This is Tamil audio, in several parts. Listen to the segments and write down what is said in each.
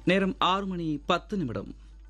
நேரம் ஆறு மணி பத்து நிமிடம்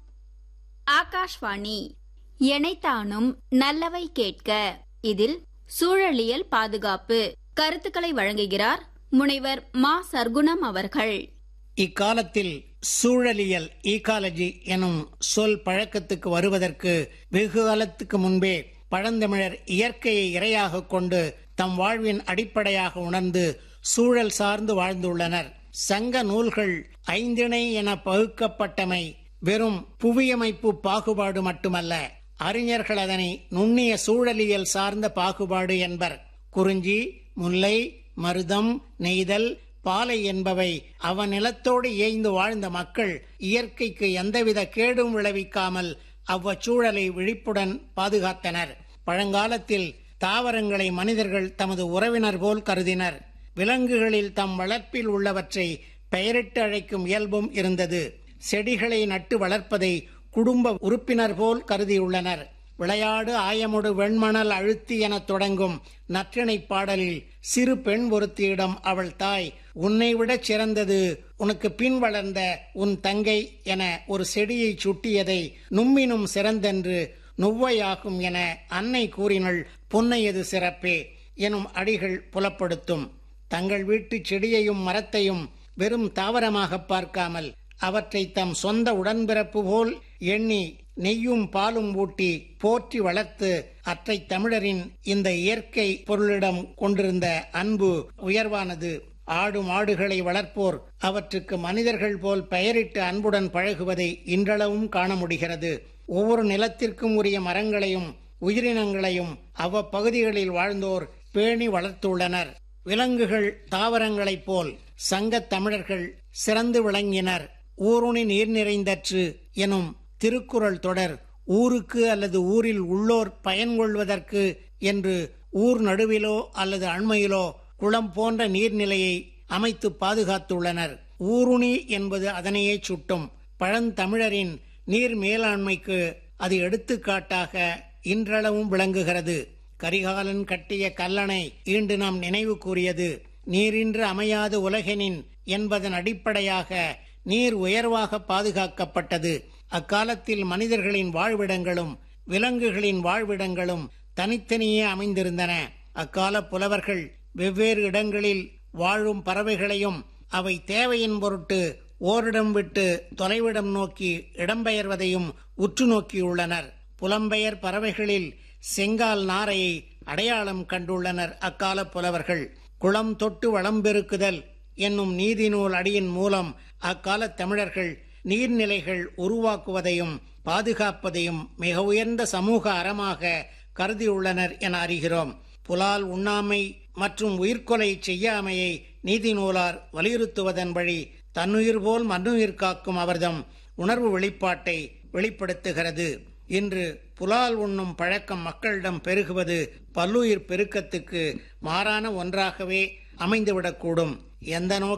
ஆகாஷ்வாணி எனைத்தானும் நல்லவை கேட்க இதில் சூழலியல் பாதுகாப்பு கருத்துக்களை வழங்குகிறார் முனைவர் மா சர்க்குணம் அவர்கள் இக்காலத்தில் சூழலியல் ஈகாலஜி எனும் சொல் பழக்கத்துக்கு வருவதற்கு வெகு காலத்துக்கு முன்பே பழந்தமிழர் இயற்கையை இரையாக கொண்டு தம் வாழ்வின் அடிப்படையாக உணர்ந்து சூழல் சார்ந்து வாழ்ந்துள்ளனர் சங்க நூல்கள் ஐந்திணை என பகுக்கப்பட்டமை வெறும் புவியமைப்பு பாகுபாடு மட்டுமல்ல அறிஞர்கள் அதனை நுண்ணிய சூழலியல் சார்ந்த பாகுபாடு என்பர் குறிஞ்சி முல்லை மருதம் நெய்தல் பாலை என்பவை அவன் நிலத்தோடு ஏய்ந்து வாழ்ந்த மக்கள் இயற்கைக்கு எந்தவித கேடும் விளைவிக்காமல் அவ்வச்சூழலை விழிப்புடன் பாதுகாத்தனர் பழங்காலத்தில் தாவரங்களை மனிதர்கள் தமது உறவினர் போல் கருதினர் விலங்குகளில் தம் வளர்ப்பில் உள்ளவற்றை பெயரிட்டு அழைக்கும் இயல்பும் இருந்தது செடிகளை நட்டு வளர்ப்பதை குடும்ப உறுப்பினர் போல் கருதியுள்ளனர் விளையாடு ஆயமுடு வெண்மணல் அழுத்தி எனத் தொடங்கும் நற்றிணை பாடலில் சிறு பெண் ஒருத்தியிடம் அவள் தாய் உன்னை விடச் சிறந்தது உனக்கு பின் வளர்ந்த உன் தங்கை என ஒரு செடியை சுட்டியதை நும்மினும் சிறந்தென்று நுவ்வையாகும் என அன்னை கூறினள் பொன்னையது சிறப்பே எனும் அடிகள் புலப்படுத்தும் தங்கள் வீட்டு செடியையும் மரத்தையும் வெறும் தாவரமாக பார்க்காமல் அவற்றை தம் சொந்த உடன்பிறப்பு போல் எண்ணி நெய்யும் பாலும் ஊட்டி போற்றி வளர்த்து அற்றை தமிழரின் இந்த இயற்கை பொருளிடம் கொண்டிருந்த அன்பு உயர்வானது ஆடு மாடுகளை வளர்ப்போர் அவற்றுக்கு மனிதர்கள் போல் பெயரிட்டு அன்புடன் பழகுவதை இன்றளவும் காண முடிகிறது ஒவ்வொரு நிலத்திற்கும் உரிய மரங்களையும் உயிரினங்களையும் அவ்வப்பகுதிகளில் வாழ்ந்தோர் பேணி வளர்த்துள்ளனர் விலங்குகள் தாவரங்களைப் போல் சங்கத் தமிழர்கள் சிறந்து விளங்கினர் ஊருணி நீர் நிறைந்தற்று எனும் திருக்குறள் தொடர் ஊருக்கு அல்லது ஊரில் உள்ளோர் பயன்கொள்வதற்கு என்று ஊர் நடுவிலோ அல்லது அண்மையிலோ குளம் போன்ற நீர்நிலையை அமைத்து பாதுகாத்துள்ளனர் ஊருணி என்பது அதனையே சுட்டும் பழந்தமிழரின் நீர் மேலாண்மைக்கு அது எடுத்துக்காட்டாக இன்றளவும் விளங்குகிறது கரிகாலன் கட்டிய கல்லணை ஈண்டு நாம் நினைவு கூறியது நீரின்று அமையாது உலகெனின் என்பதன் அடிப்படையாக நீர் உயர்வாக பாதுகாக்கப்பட்டது அக்காலத்தில் மனிதர்களின் வாழ்விடங்களும் விலங்குகளின் வாழ்விடங்களும் தனித்தனியே அமைந்திருந்தன அக்கால புலவர்கள் வெவ்வேறு இடங்களில் வாழும் பறவைகளையும் அவை தேவையின் பொருட்டு ஓரிடம் விட்டு தொலைவிடம் நோக்கி இடம்பெயர்வதையும் உற்று நோக்கியுள்ளனர் புலம்பெயர் பறவைகளில் செங்கால் நாரையை அடையாளம் கண்டுள்ளனர் அக்கால புலவர்கள் குளம் தொட்டு வளம் பெருக்குதல் என்னும் நீதி நூல் அடியின் மூலம் அக்கால தமிழர்கள் நீர்நிலைகள் உருவாக்குவதையும் பாதுகாப்பதையும் மிக உயர்ந்த சமூக அறமாக கருதியுள்ளனர் என அறிகிறோம் புலால் உண்ணாமை மற்றும் உயிர்கொலை செய்யாமையை நீதி நூலார் வலியுறுத்துவதன் வழி தன்னுயிர் போல் மண்ணுயிர் காக்கும் அவர்தம் உணர்வு வெளிப்பாட்டை வெளிப்படுத்துகிறது இன்று புலால் உண்ணும் பழக்கம் மக்களிடம் பெருகுவது பல்லுயிர் பெருக்கத்துக்கு மாறான ஒன்றாகவே அமைந்துவிடக்கூடும் எந்த நோக்க